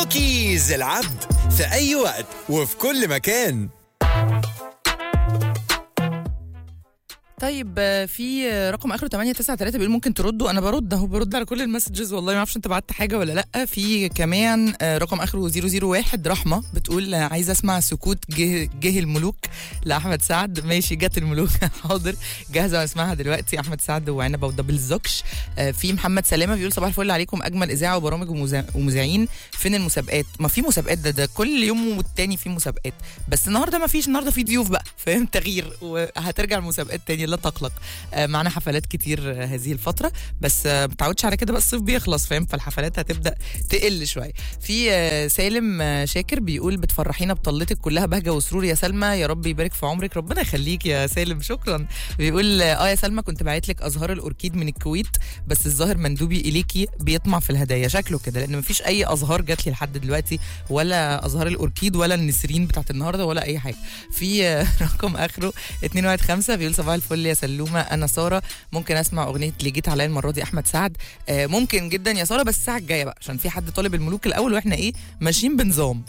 كوكيز العبد في أي وقت وفي كل مكان طيب آه، في آه، رقم اخره 893 بيقول ممكن تردوا انا برد اهو برد على كل المسجز والله ما اعرفش انت بعت حاجه ولا لا في كمان آه، رقم اخره 001 رحمه بتقول آه، عايزه اسمع سكوت جه, جه الملوك لاحمد سعد ماشي جت الملوك حاضر جاهزه اسمعها دلوقتي احمد سعد وعنبه ودبل زوكش آه، في محمد سلامه بيقول صباح الفل عليكم اجمل اذاعه وبرامج ومذا- ومذيعين فين المسابقات ما في مسابقات ده, ده كل يوم والتاني في مسابقات بس النهارده ما فيش النهارده في ضيوف بقى فاهم تغيير وهترجع المسابقات تاني لا تقلق آه، معانا حفلات كتير آه، هذه الفتره بس آه، ما تعودش على كده بقى الصيف بيخلص فاهم فالحفلات هتبدا تقل شويه في آه، سالم آه، شاكر بيقول بتفرحينا بطلتك كلها بهجه وسرور يا سلمى يا رب يبارك في عمرك ربنا يخليك يا سالم شكرا بيقول اه يا سلمى كنت بعت لك ازهار الاوركيد من الكويت بس الظاهر مندوبي اليكي بيطمع في الهدايا شكله كده لان مفيش اي ازهار جات لي لحد دلوقتي ولا ازهار الاوركيد ولا النسرين بتاعت النهارده ولا اي حاجه في آه، رقم اخره 215 بيقول صباح الفل يا سلومه انا ساره ممكن اسمع اغنيه اللي جيت عليا المره دي احمد سعد آه، ممكن جدا يا ساره بس الساعه الجايه بقى عشان في حد طالب الملوك الاول واحنا ايه ماشيين بنظام